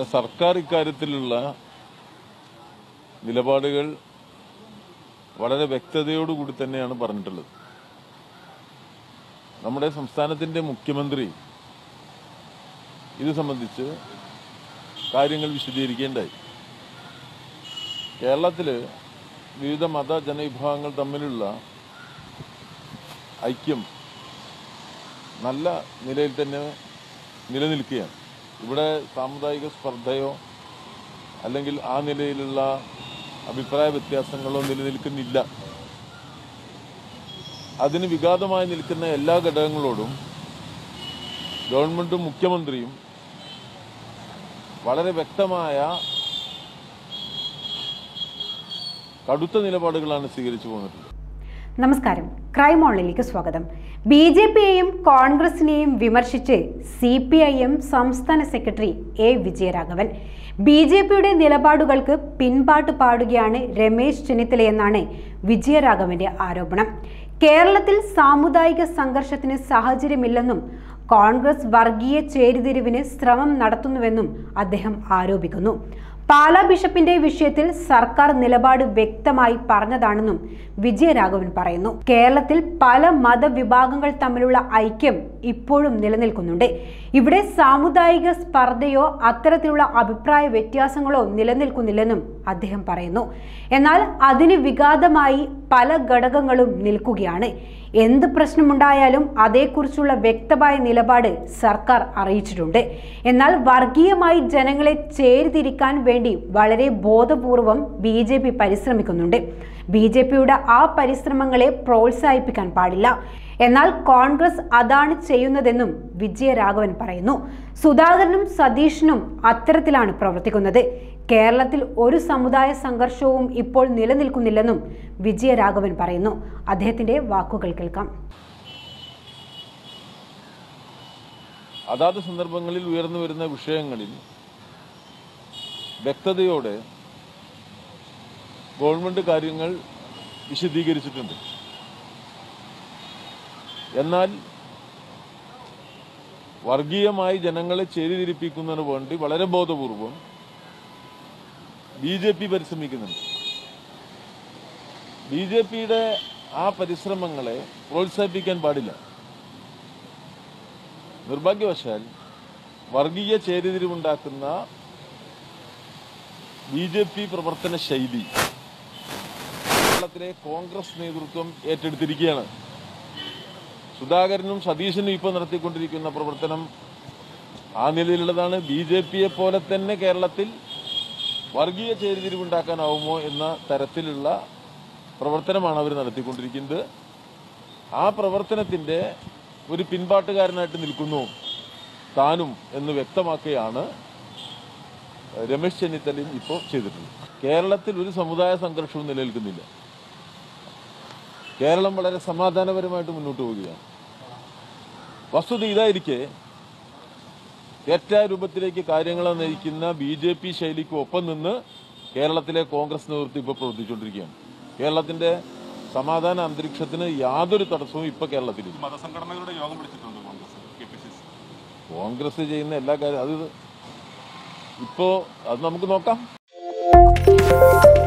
പിന്നെ സർക്കാർ ഇക്കാര്യത്തിലുള്ള നിലപാടുകൾ വളരെ വ്യക്തതയോടുകൂടി തന്നെയാണ് പറഞ്ഞിട്ടുള്ളത് നമ്മുടെ സംസ്ഥാനത്തിന്റെ മുഖ്യമന്ത്രി ഇത് സംബന്ധിച്ച് കാര്യങ്ങൾ വിശദീകരിക്കേണ്ടായി കേരളത്തിൽ വിവിധ മത ജനവിഭാഗങ്ങൾ തമ്മിലുള്ള ഐക്യം നല്ല നിലയിൽ തന്നെ നിലനിൽക്കുകയാണ് ഇവിടെ സാമുദായിക സ്പർദ്ധയോ അല്ലെങ്കിൽ ആ നിലയിലുള്ള അഭിപ്രായ വ്യത്യാസങ്ങളോ നിലനിൽക്കുന്നില്ല അതിന് വിഘാതമായി നിൽക്കുന്ന എല്ലാ ഘടകങ്ങളോടും ഗവൺമെന്റും മുഖ്യമന്ത്രിയും വളരെ വ്യക്തമായ കടുത്ത നിലപാടുകളാണ് സ്വീകരിച്ചു പോന്നിട്ടുള്ളത് നമസ്കാരം ക്രൈം ഓൺലൈനിലേക്ക് സ്വാഗതം ബി ജെ പിയെയും കോൺഗ്രസിനെയും വിമർശിച്ച് സി പി ഐ എം സംസ്ഥാന സെക്രട്ടറി എ വിജയരാഘവൻ ബി ജെ പിയുടെ നിലപാടുകൾക്ക് പിൻപാട്ട് പാടുകയാണ് രമേശ് ചെന്നിത്തലയെന്നാണ് വിജയരാഘവന്റെ ആരോപണം കേരളത്തിൽ സാമുദായിക സംഘർഷത്തിന് സാഹചര്യമില്ലെന്നും കോൺഗ്രസ് വർഗീയ ചേരിതിരിവിന് ശ്രമം നടത്തുന്നുവെന്നും അദ്ദേഹം ആരോപിക്കുന്നു പാലാ ബിഷപ്പിന്റെ വിഷയത്തിൽ സർക്കാർ നിലപാട് വ്യക്തമായി പറഞ്ഞതാണെന്നും വിജയരാഘവൻ പറയുന്നു കേരളത്തിൽ പല മതവിഭാഗങ്ങൾ തമ്മിലുള്ള ഐക്യം ഇപ്പോഴും നിലനിൽക്കുന്നുണ്ട് ഇവിടെ സാമുദായിക സ്പർദ്ധയോ അത്തരത്തിലുള്ള അഭിപ്രായ വ്യത്യാസങ്ങളോ നിലനിൽക്കുന്നില്ലെന്നും അദ്ദേഹം പറയുന്നു എന്നാൽ അതിന് വിഘാതമായി പല ഘടകങ്ങളും നിൽക്കുകയാണ് എന്ത് പ്രശ്നമുണ്ടായാലും അതേക്കുറിച്ചുള്ള വ്യക്തമായ നിലപാട് സർക്കാർ അറിയിച്ചിട്ടുണ്ട് എന്നാൽ വർഗീയമായി ജനങ്ങളെ ചേരിതിരിക്കാൻ വേണ്ടി വളരെ ബോധപൂർവം ബി ജെ പി പരിശ്രമിക്കുന്നുണ്ട് ബി ജെ പിയുടെ ആ പരിശ്രമങ്ങളെ പ്രോത്സാഹിപ്പിക്കാൻ പാടില്ല എന്നാൽ കോൺഗ്രസ് അതാണ് ചെയ്യുന്നതെന്നും വിജയരാഘവൻ പറയുന്നു സുധാകരനും സതീഷിനും അത്തരത്തിലാണ് പ്രവർത്തിക്കുന്നത് കേരളത്തിൽ ഒരു സമുദായ സംഘർഷവും ഇപ്പോൾ നിലനിൽക്കുന്നില്ലെന്നും വിജയരാഘവൻ പറയുന്നു അദ്ദേഹത്തിന്റെ വാക്കുകൾ കേൾക്കാം അതാത് സന്ദർഭങ്ങളിൽ ഉയർന്നു വരുന്ന വിഷയങ്ങളിൽ വ്യക്തതയോടെ ഗവൺമെന്റ് കാര്യങ്ങൾ വിശദീകരിച്ചിട്ടുണ്ട് എന്നാൽ വർഗീയമായി ജനങ്ങളെ ചേരിതിരിപ്പിക്കുന്നതിന് വേണ്ടി വളരെ ബോധപൂർവം ബി ജെ പി പരിശ്രമിക്കുന്നുണ്ട് ബി ജെ പിയുടെ ആ പരിശ്രമങ്ങളെ പ്രോത്സാഹിപ്പിക്കാൻ പാടില്ല നിർഭാഗ്യവശാൽ വർഗീയ ചേരിതിരിവുണ്ടാക്കുന്ന ബി ജെ പി പ്രവർത്തന ശൈലി കേരളത്തിലെ കോൺഗ്രസ് നേതൃത്വം ഏറ്റെടുത്തിരിക്കുകയാണ് സുധാകരനും സതീശനും ഇപ്പോൾ നടത്തിക്കൊണ്ടിരിക്കുന്ന പ്രവർത്തനം ആ നിലയിലുള്ളതാണ് ബി ജെ പിയെ പോലെ തന്നെ കേരളത്തിൽ വർഗീയ ചേരിതിരിവുണ്ടാക്കാനാവുമോ എന്ന തരത്തിലുള്ള പ്രവർത്തനമാണ് അവർ നടത്തിക്കൊണ്ടിരിക്കുന്നത് ആ പ്രവർത്തനത്തിന്റെ ഒരു പിൻപാട്ടുകാരനായിട്ട് നിൽക്കുന്നു താനും എന്ന് വ്യക്തമാക്കുകയാണ് രമേശ് ചെന്നിത്തലയും ഇപ്പോൾ ചെയ്തിട്ടുള്ളത് കേരളത്തിൽ ഒരു സമുദായ സംഘർഷവും നിലനിൽക്കുന്നില്ല കേരളം വളരെ സമാധാനപരമായിട്ട് മുന്നോട്ട് പോവുകയാണ് വസ്തുത ഇതായിരിക്കെ തെറ്റായ രൂപത്തിലേക്ക് കാര്യങ്ങളെ നയിക്കുന്ന ബി ജെ പി ശൈലിക്ക് ഒപ്പം നിന്ന് കേരളത്തിലെ കോൺഗ്രസ് നേതൃത്വം ഇപ്പോൾ പ്രവർത്തിച്ചുകൊണ്ടിരിക്കുകയാണ് കേരളത്തിന്റെ സമാധാന അന്തരീക്ഷത്തിന് യാതൊരു തടസ്സവും ഇപ്പൊ കേരളത്തിലില്ല മതസംഘടനകളുടെ യോഗം വിളിച്ചിട്ടുണ്ട് Congress K P C C Congress ചെയ്യുന്ന എല്ലാ കാര്യം അത് ഇപ്പോ അത് നമുക്ക് നോക്കാം